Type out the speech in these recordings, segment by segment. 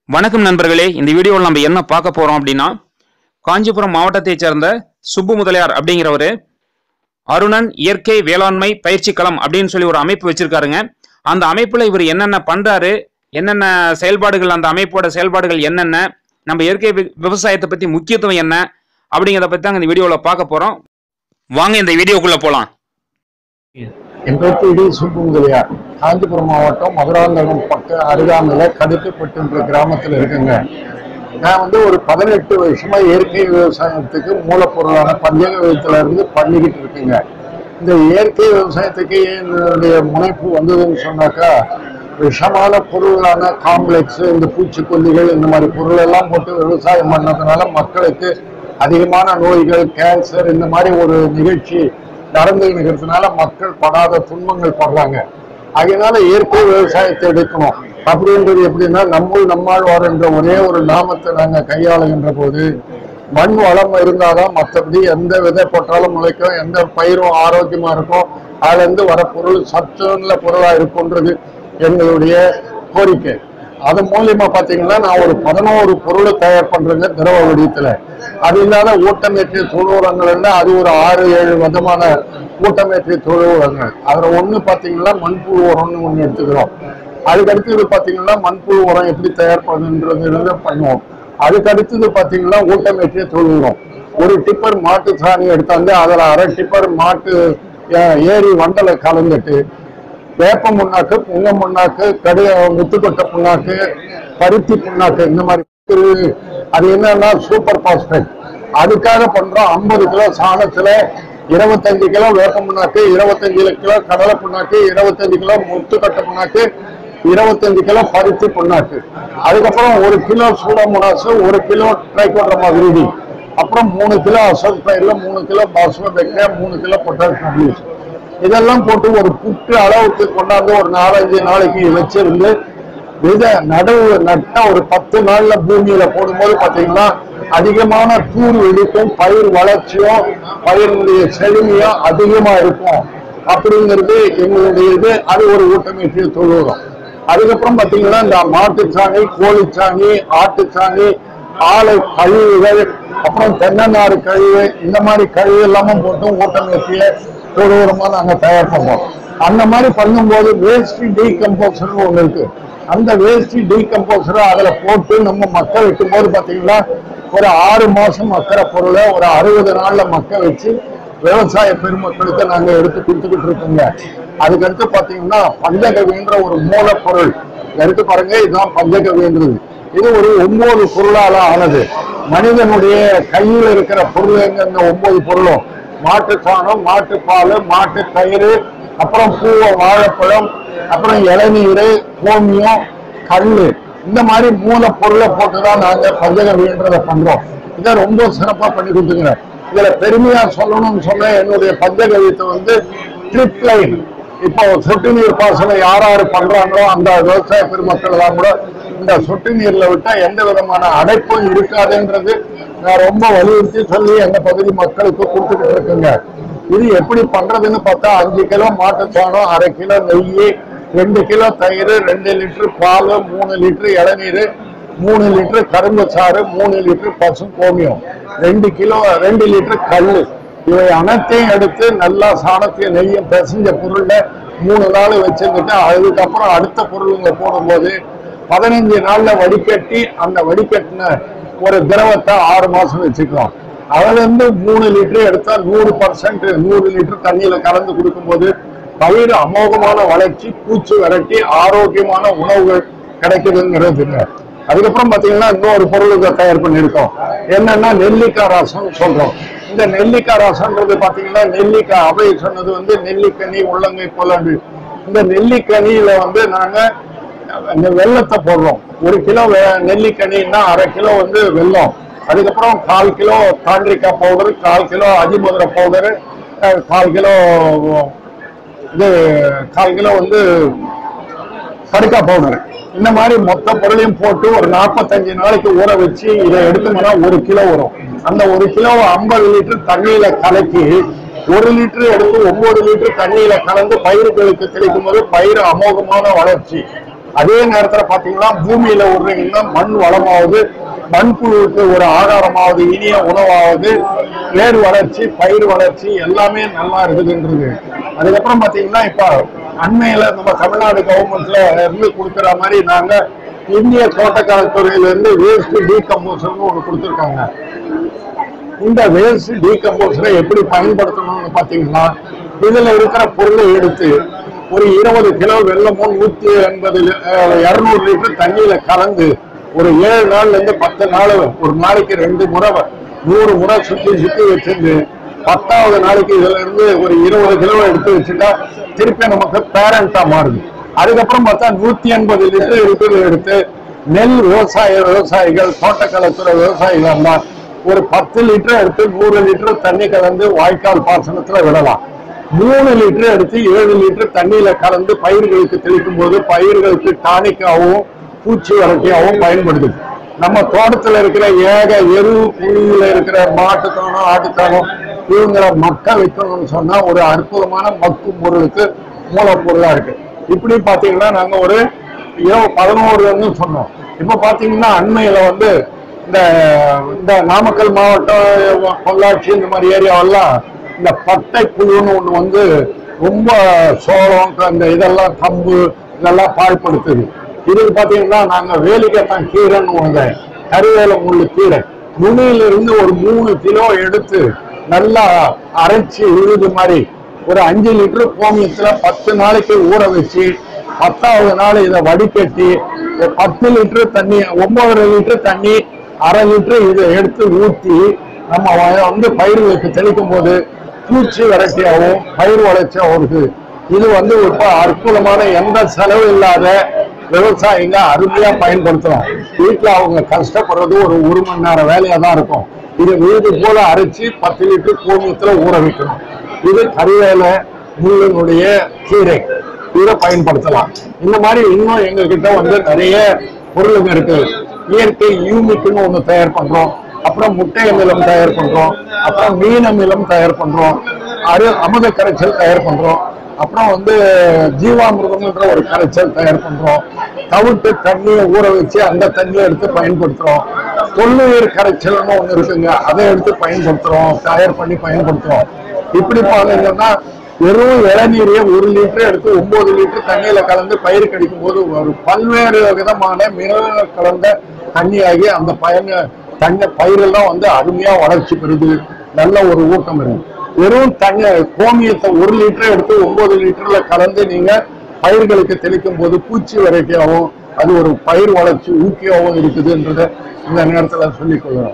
வணக்கம் நண்பர்களே இந்த வீடியோவில் நம்ம என்ன பார்க்க போறோம் அப்படின்னா காஞ்சிபுரம் மாவட்டத்தைச் சேர்ந்த சுப்பு முதலியார் அப்படிங்கிறவரு அருணன் இயற்கை வேளாண்மை பயிற்சி களம் அப்படின்னு சொல்லி ஒரு அமைப்பு வச்சிருக்காருங்க அந்த அமைப்புல இவர் என்னென்ன பண்றாரு என்னென்ன செயல்பாடுகள் அந்த அமைப்போட செயல்பாடுகள் என்னென்ன நம்ம இயற்கை வி- விவசாயத்தை பத்தி முக்கியத்துவம் என்ன அப்படிங்கிறத பத்தி தாங்க இந்த வீடியோவில் பார்க்க போறோம் வாங்க இந்த வீடியோக்குள்ள போலாம் என் பேர் டி சுப்புமுதலியார் காஞ்சிபுரம் மாவட்டம் மதுராந்தகம் பக்க அருகாமையில கடுத்துப்பட்டுன்ற கிராமத்தில் இருக்குங்க நான் வந்து ஒரு பதினெட்டு வருஷமா இயற்கை விவசாயத்துக்கு மூலப்பொருளான பஞ்சக விதத்துல இருந்து பண்ணிக்கிட்டு இருக்குங்க இந்த இயற்கை விவசாயத்துக்கு என்னுடைய முனைப்பு வந்ததுன்னு சொன்னாக்கா விஷமான பொருளான காம்ப்ளெக்ஸ் இந்த பூச்சிக்கொல்லிகள் இந்த மாதிரி பொருள் எல்லாம் போட்டு விவசாயம் பண்ணதுனால மக்களுக்கு அதிகமான நோய்கள் கேன்சர் இந்த மாதிரி ஒரு நிகழ்ச்சி நடந்து இருக்கிறதுனால மக்கள் படாத துன்பங்கள் படுறாங்க அதனால இயற்கை விவசாயத்தை எடுக்கணும் அப்படின்றது எப்படின்னா நம்முள் நம்மாழ்வார் என்ற ஒரே ஒரு நாமத்தை நாங்க கையாளுகின்ற போது மண் வளம் இருந்தாதான் மற்றபடி எந்த விதை போட்டாலும் முளைக்கும் எந்த பயிரும் ஆரோக்கியமா இருக்கும் அதுல இருந்து வர பொருள் சத்துள்ள பொருளா இருக்குன்றது எங்களுடைய கோரிக்கை அது மூலியமா பாத்தீங்கன்னா நான் ஒரு பதினோரு பொருளை தயார் பண்றேங்க திரவ வடிவத்துல அது இல்லாத ஊட்டமேற்றிய தொழு உரங்கள்ல அது ஒரு ஆறு ஏழு விதமான ஊட்டமேற்றிய தொழு உரங்கள் அதுல ஒண்ணு பாத்தீங்கன்னா மண்புழு உரம்னு ஒண்ணு எடுத்துக்கிறோம் அதுக்கு அடுத்தது பாத்தீங்கன்னா மண்புழு உரம் எப்படி தயார் பண்ணுன்றது பண்ணுவோம் அதுக்கு அடுத்தது பாத்தீங்கன்னா ஊட்டமேற்றிய தொழு உரம் ஒரு டிப்பர் மாட்டு சாணி எடுத்தாந்து அதுல அரை டிப்பர் மாட்டு அஹ், ஏரி வண்டலை கலந்துட்டு வேப்ப முன்னாக்கு புங்க முன்னாக்கு கடு முத்துக்கொட்டை புண்ணாக்கு பருத்தி புண்ணாக்கு இந்த மாதிரி இருக்குது. அது என்னன்னா சூப்பர் பாஸ்பேட் அதுக்காக பண்றோம் ஐம்பது கிலோ சாணத்துல இருபத்தஞ்சு கிலோ வேப்ப புண்ணாக்கு இருபத்தஞ்சு கிலோ கடலை புண்ணாக்கு இருபத்தஞ்சு கிலோ முத்துக்கொட்டை புண்ணாக்கு இருபத்தஞ்சு கிலோ பருத்தி புண்ணாக்கு அதுக்கப்புறம் ஒரு கிலோ சூடமுனாசு ஒரு கிலோ ட்ரைகோட்ரமா விருடி அப்புறம் மூணு கிலோ அசோக் பயிர்ல மூணு கிலோ பாஸ்மோ பெக்டீரியா மூணு கிலோ பொட்டாஷ் கம்ப்ளீட் இதெல்லாம் போட்டு ஒரு புட்டு அளவுக்கு கொண்டாந்து ஒரு நாலஞ்சு நாளைக்கு வச்சிருந்து விதை நடவு நட்டா ஒரு பத்து நாள்ல பூமியில போடும்போது பாத்தீங்கன்னா அதிகமான தூர் வெடிக்கும் பயிர் வளர்ச்சியும் பயிரினுடைய செழுமையும் அதிகமா இருக்கும் அப்படிங்கிறது எங்களுடைய இது அது ஒரு ஊட்டமேற்றிய தொழுகிறோம் அதுக்கப்புறம் பாத்தீங்கன்னா இந்த மாட்டுச்சாணி கோழிச்சாணி ஆட்டுச்சாணி ஆலை கழிவுகள் அப்புறம் தென்னநாறு கழிவு இந்த மாதிரி கழிவு எல்லாமும் போட்டு ஊட்டமேற்றிய ஒரு உரமா நாங்க தயார் பண்ணுவோம் அந்த மாதிரி பண்ணும்போது வேஸ்ட் டீகம்போசர் ஒண்ணு இருக்கு அந்த வேஸ்ட் டீகம்போசரை அதுல போட்டு நம்ம மக்க வைக்கும் போது பாத்தீங்கன்னா ஒரு ஆறு மாசம் மக்கிற பொருளை ஒரு அறுபது நாள்ல மக்க வச்சு விவசாய பெருமக்களுக்கு நாங்க எடுத்து கொடுத்துக்கிட்டு இருக்கோங்க அதுக்கடுத்து பாத்தீங்கன்னா பஞ்சகவின்ற ஒரு மூலப்பொருள் எடுத்து பாருங்க இதுதான் பஞ்சகவின்றது இது ஒரு ஒன்பது பொருளால ஆனது மனிதனுடைய கையில் இருக்கிற பொருள் எங்க இந்த ஒன்பது பொருளும் மாட்டு சாணம் மாட்டு பால் மாட்டு தயிர் அப்புறம் பூவ வாழைப்பழம் அப்புறம் இளநீர் கோமியம் கல்லு இந்த மாதிரி மூலப்பொருளை போட்டு தான் நாங்க பஞ்சகவின்றதை பண்றோம் இதை ரொம்ப சிறப்பா பண்ணி கொடுத்துக்கிறேன் இதுல பெருமையா சொல்லணும்னு சொன்ன என்னுடைய பஞ்சகவியத்தை வந்து ட்ரிப் லைன் இப்போ சொட்டு நீர் பாசனம் யார் யாரு பண்றாங்களோ அந்த விவசாய பெருமக்கள் எல்லாம் கூட இந்த சொட்டு நீர்ல விட்டா எந்த விதமான அடைப்பும் இருக்காதுன்றது நான் ரொம்ப வலியுறுத்தி சொல்லி எங்க பகுதி மக்களுக்கு கொடுத்துக்கிட்டு இருக்குங்க இது எப்படி பண்றதுன்னு பார்த்தா அஞ்சு கிலோ மாட்டுச்சாணம் அரை கிலோ நெய் ரெண்டு கிலோ தயிர் ரெண்டு லிட்டர் பால் மூணு லிட்டர் இளநீர் மூணு லிட்டர் கரும்பு சாறு மூணு லிட்டர் பசு கோமியம் ரெண்டு கிலோ ரெண்டு லிட்டர் கல்லு இவை அனைத்தையும் எடுத்து நல்லா சாணத்தையும் நெய்யும் பிசைஞ்ச பொருள்ல மூணு நாள் வச்சிருந்துட்டு அதுக்கப்புறம் அடுத்த பொருளுங்க போடும்போது பதினஞ்சு நாள்ல வடிகட்டி அந்த வடிகட்டின ஒரு திரவத்தை ஆறு மாசம் வச்சுக்கலாம் அதுல இருந்து மூணு லிட்டர் எடுத்தா நூறு பர்சன்ட் நூறு லிட்டர் தண்ணியில கலந்து கொடுக்கும்போது பயிர் அமோகமான வளர்ச்சி பூச்சி விரட்டி ஆரோக்கியமான உணவுகள் கிடைக்குதுங்கிறதுங்க அதுக்கப்புறம் பாத்தீங்கன்னா இன்னொரு பொருளுக்கு தயார் பண்ணியிருக்கோம் என்னன்னா நெல்லிக்காய் ரசம் சொல்றோம் இந்த நெல்லிக்காய் ரசம்ன்றது பாத்தீங்கன்னா நெல்லிக்காய் அவை சொன்னது வந்து நெல்லிக்கனி உள்ளங்கை போலாண்டு இந்த நெல்லிக்கனியில வந்து நாங்க இந்த வெள்ளத்தை போடுறோம் ஒரு கிலோ வெ- நெல்லிக்கனின்னா அரை கிலோ வந்து வெல்லம் அதுக்கப்புறம் கால் கிலோ தாண்டிக்காய் பவுடர் கால் கிலோ அதிமதுரை பவுடர் கால் கிலோ இது கால் கிலோ வந்து கடுக்கா பவுடர் இந்த மாதிரி மொத்த பொருளையும் போட்டு ஒரு நாற்பத்தஞ்சு நாளைக்கு ஊற வச்சு இதை எடுத்தோம்னா ஒரு கிலோ வரும் அந்த ஒரு கிலோ ஐம்பது லிட்டர் தண்ணியில கலக்கி ஒரு லிட்டர் எடுத்து ஒன்பது லிட்டர் தண்ணியில கலந்து பயிர்களுக்கு தெளிக்கும் போது பயிர் அமோகமான வளர்ச்சி அதே நேரத்துல பாத்தீங்கன்னா பூமியில விடுறீங்கன்னா மண் வளமாவது மண்புழுவுக்கு ஒரு ஆகாரமாவது இனிய உணவாவது வேர் வளர்ச்சி பயிர் வளர்ச்சி எல்லாமே நல்லா இருக்குதுன்றது அதுக்கப்புறம் பாத்தீங்கன்னா இப்ப அண்மையில நம்ம தமிழ்நாடு கவர்மெண்ட்ல இருந்து கொடுக்குற மாதிரி நாங்க இந்திய தோட்டக்கலைத்துறையில இருந்து வேஸ்ட் டீகம்போசர்னு ஒண்ணு கொடுத்துருக்காங்க இந்த வேஸ்ட் டீகம்போசரை எப்படி பயன்படுத்தணும்னு பாத்தீங்கன்னா இதுல இருக்கிற பொருளை எடுத்து ஒரு இருபது கிலோ வெள்ளமும் நூத்தி எண்பது இருநூறு லிட்டர் தண்ணியில கலந்து ஒரு ஏழு நாள்ல இருந்து பத்து நாள் ஒரு நாளைக்கு ரெண்டு முறை நூறு முறை சுத்தி சுத்தி வச்சிருந்து பத்தாவது நாளைக்கு இதுல இருந்து ஒரு இருபது கிலோ எடுத்து வச்சுட்டா திருப்பி நமக்கு பேரண்டா மாறுது அதுக்கப்புறம் பார்த்தா நூத்தி எண்பது லிட்டர் இருக்கிறத எடுத்து நெல் விவசாய விவசாயிகள் தோட்டக்கலைத்துறை விவசாயிகள் எல்லாம் ஒரு பத்து லிட்டர் எடுத்து நூறு லிட்டர் தண்ணி கலந்து வாய்க்கால் பாசனத்துல விடலாம் மூணு லிட்டர் எடுத்து ஏழு லிட்டர் தண்ணியில கலந்து பயிர்களுக்கு தெளிக்கும் போது பயிர்களுக்கு டானிக்காகவும் பூச்சி வரட்டியாகவும் பயன்படுது நம்ம தோட்டத்துல இருக்கிற ஏக எரு புழுல இருக்கிற மாட்டுத்தானம் ஆட்டுத்தானம் இவங்களை மக்க வைக்கணும்னு சொன்னா ஒரு அற்புதமான மக்கும் பொருளுக்கு மூலப்பொருளா இருக்கு இப்படி பாத்தீங்கன்னா நாங்க ஒரு இருபது பதினோருன்னு சொன்னோம் இப்ப பாத்தீங்கன்னா அண்மையில வந்து இந்த இந்த நாமக்கல் மாவட்டம் பொள்ளாச்சி இந்த மாதிரி ஏரியாவெல்லாம் இந்த பட்டை புழுன்னு ஒண்ணு வந்து ரொம்ப சோளம் அந்த இதெல்லாம் கம்பு இதெல்லாம் பாழ்படுத்துது இதுக்கு பாத்தீங்கன்னா நாங்க வேலிக்கத்தான் கீரைன்னு ஒண்ணு கருவேல முள்ளு கீரை நுனியில இருந்து ஒரு மூணு கிலோ எடுத்து நல்லா அரைச்சி விழுது மாதிரி ஒரு அஞ்சு லிட்டர் கோமியத்துல பத்து நாளைக்கு ஊற வச்சு பத்தாவது நாள் இதை வடிகட்டி ஒரு பத்து லிட்டர் தண்ணி ஒன்பதரை லிட்டர் தண்ணி அரை லிட்டர் இதை எடுத்து ஊற்றி நம்ம வ- வந்து பயிர்களுக்கு தெளிக்கும் போது பூச்சி வறட்சியாகவும் பயிர் வளர்ச்சியாகவும் இருக்கு இது வந்து இப்ப அற்புதமான எந்த செலவு இல்லாத விவசாயிங்க அருமையா பயன்படுத்தலாம் வீட்டுல அவங்க கஷ்டப்படுறது ஒரு ஒரு மணி நேரம் வேலையா தான் இருக்கும் இது வீடு போல அரைச்சு பத்து லிட்டர் கோமியத்துல ஊற வைக்கணும் இது கறிவேலை முள்ளனுடைய கீரை இதை பயன்படுத்தலாம் இந்த மாதிரி இன்னும் எங்க கிட்ட வந்து நிறைய பொருளுங்க இருக்கு இயற்கை யூனிக்னு ஒண்ணு தயார் பண்றோம் அப்புறம் முட்டை அமிலம் தயார் பண்றோம் அப்புறம் மீன் அமிலம் தயார் பண்றோம் அரு அமுத கரைச்சல் தயார் பண்றோம் அப்புறம் வந்து ஜீவாமிர்தம்ன்ற ஒரு கரைச்சல் தயார் பண்றோம் தவிட்டு தண்ணியை ஊற வச்சு அந்த தண்ணியை எடுத்து பயன்படுத்துறோம் தொல்லுயிர் கரைச்சல்னு ஒண்ணு இருக்குங்க அதை எடுத்து பயன்படுத்துறோம் தயார் பண்ணி பயன்படுத்துறோம் இப்படி பாத்தீங்கன்னா வெறும் இளநீரையே ஒரு லிட்டர் எடுத்து ஒன்பது லிட்டர் தண்ணியில கலந்து பயிர் கடிக்கும் போது ஒரு பல்வேறு விதமான மினரல் கலந்த தண்ணியாகி அந்த பயன் தண்ணி பயிரெல்லாம் வந்து அருமையா வளர்ச்சி பெறுது நல்ல ஒரு ஊக்கம் இருக்கு வெறும் தண்ணி கோமியத்தை ஒரு லிட்டர் எடுத்து ஒன்பது லிட்டர்ல கலந்து நீங்க பயிர்களுக்கு தெளிக்கும் போது பூச்சி வெரைட்டியாகவும் அது ஒரு பயிர் வளர்ச்சி ஊக்கியாகவும் இருக்குதுன்றத இந்த நேரத்துல சொல்லிக் கொள்கிறோம்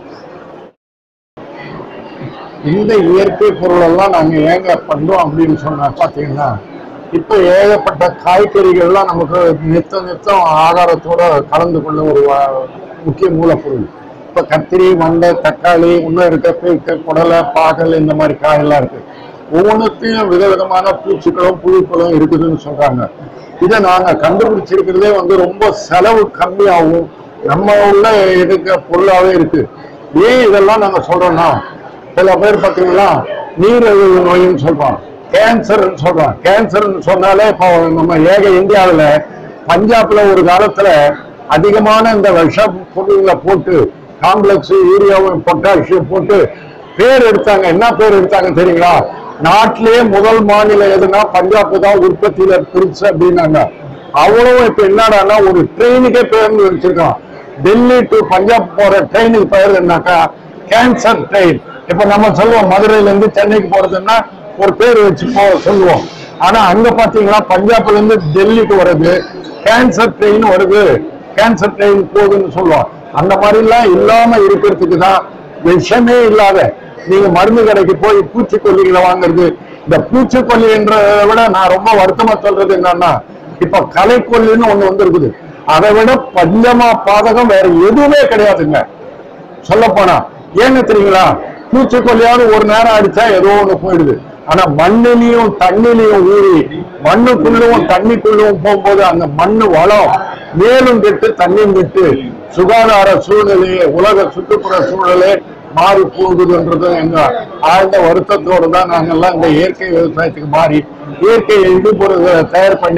இந்த இயற்கை பொருளெல்லாம் நாங்க ஏங்க பண்றோம் அப்படின்னு சொன்னா பாத்தீங்கன்னா இப்ப ஏகப்பட்ட காய்கறிகள்லாம் நமக்கு நித்தம் நித்தம் ஆகாரத்தோட கலந்து கொள்ள ஒரு வ- முக்கிய மூலப்பொருள் இப்ப கத்திரி மண்டை தக்காளி இன்னும் இருக்க பீக்க குடலை பாகல் இந்த மாதிரி காயெல்லாம் இருக்கு ஒவ்வொன்றுத்தையும் விதவிதமான பூச்சிகளும் புழுக்களும் இருக்குதுன்னு சொல்றாங்க இதை நாங்க கண்டுபிடிச்சிருக்கிறதே வந்து ரொம்ப செலவு கம்மியாகவும் நம்ம உள்ள இருக்க பொருளாவே இருக்கு ஏன் இதெல்லாம் நாங்க சொல்றோம்னா சில பேர் பார்த்தீங்கன்னா நீரிழிவு நோயின்னு சொல்றோம் கேன்சர்னு சொல்றோம் கேன்சர்னு சொன்னாலே இப்போ நம்ம ஏக இந்தியாவில் பஞ்சாப்ல ஒரு காலத்துல அதிகமான இந்த விஷ பொருள்களை போட்டு காம்ப்ளெக்ஸ் யூரியாவும் பொட்டாசியம் போட்டு பேர் எடுத்தாங்க என்ன பேர் எடுத்தாங்க தெரியுங்களா நாட்டிலேயே முதல் மாநிலம் எதுனா பஞ்சாப் தான் உற்பத்தியில பிரிச்சு அப்படின்னாங்க அவ்வளவு இப்ப என்னடான்னா ஒரு ட்ரெயினுக்கே பேர் வச்சிருக்கான் டெல்லி டு பஞ்சாப் போற ட்ரெயினுக்கு பேர் என்னக்கா கேன்சர் ட்ரெயின் இப்ப நம்ம சொல்லுவோம் மதுரையில இருந்து சென்னைக்கு போறதுன்னா ஒரு பேர் வச்சு போ சொல்லுவோம் ஆனா அங்க பாத்தீங்கன்னா பஞ்சாப்ல இருந்து டெல்லிக்கு வருது கேன்சர் ட்ரெயின் வருது கேன்சர் ட்ரெயின் போகுதுன்னு சொல்லுவோம் அந்த மாதிரி எல்லாம் இல்லாம இருக்கிறதுக்கு தான் விஷமே இல்லாத நீங்க மருந்து கடைக்கு போய் பூச்சிக்கொல்லிகளை வாங்குறது இந்த பூச்சிக்கொல்லின்றதை விட நான் ரொம்ப வருத்தமா சொல்றது என்னன்னா இப்ப கலைக்கொல்லின்னு ஒண்ணு வந்திருக்குது அதை விட பஞ்சமா பாதகம் வேற எதுவுமே கிடையாதுங்க சொல்ல போனா ஏன்னு தெரியுங்களா பூச்சிக்கொல்லியாவது ஒரு நேரம் அடிச்சா ஏதோ ஒண்ணு போயிடுது ஆனா மண்ணிலையும் தண்ணிலையும் ஊறி மண்ணுக்குள்ளும் தண்ணிக்குள்ளும் போகும்போது அந்த மண்ணு வளம் மேலும் கெட்டு தண்ணியும் கெட்டு சுகாதார சூழ்நிலையே உலக சுற்றுப்புற சூழலே மாறி போகுதுன்றது எங்க ஆழ்ந்த வருத்தத்தோடு தான் நாங்கெல்லாம் இந்த இயற்கை விவசாயத்துக்கு மாறி இயற்கை இடுபொருள்களை தயார் பண்ணி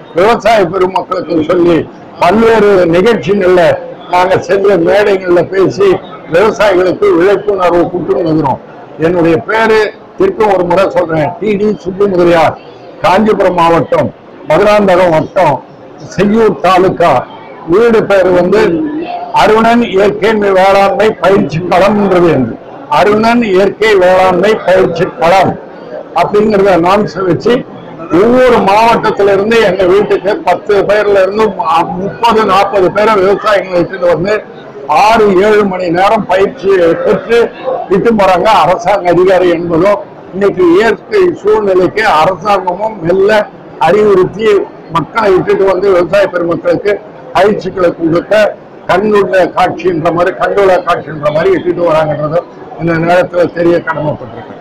விவசாய பெருமக்களுக்கு சொல்லி பல்வேறு நிகழ்ச்சிகள்ல நாங்க சென்ற மேடைகள்ல பேசி விவசாயிகளுக்கு விழிப்புணர்வு கொடுத்துருக்கிறோம் என்னுடைய பேரு திருப்பியும் ஒரு முறை சொல்றேன் டிடி சுப்பு முதலியார் காஞ்சிபுரம் மாவட்டம் மதுராந்தகம் வட்டம் செய்யூர் தாலுகா வீடு பேர் வந்து அருணன் இயற்கை வேளாண்மை பயிற்சி களம்ன்றது என்று அருணன் இயற்கை வேளாண்மை பயிற்சி களம் அப்படிங்கிறத நாம்ஸ் வச்சு ஒவ்வொரு மாவட்டத்தில இருந்து எங்க வீட்டுக்கு பத்து பேர்ல இருந்து ம- முப்பது நாற்பது பேரை விவசாயிகள் இட்டுட்டு வந்து ஆறு ஏழு மணி நேரம் பயிற்சி பெற்று இட்டு போறாங்க அரசாங்க அதிகாரி என்பதும் இன்னைக்கு இயற்கை சூழ்நிலைக்கு அரசாங்கமும் மெல்ல அறிவுறுத்தி மக்களை இட்டுட்டு வந்து விவசாய பெருமக்களுக்கு பயிற்சிகளை கொடுக்க கண்ணுள்ள காட்சின்ற மாதிரி கண்டுள்ள காட்சின்ற மாதிரி இட்டுட்டு வராங்கன்றதும் இந்த நேரத்துல தெரிய கடமைப்பட்டிருக்கு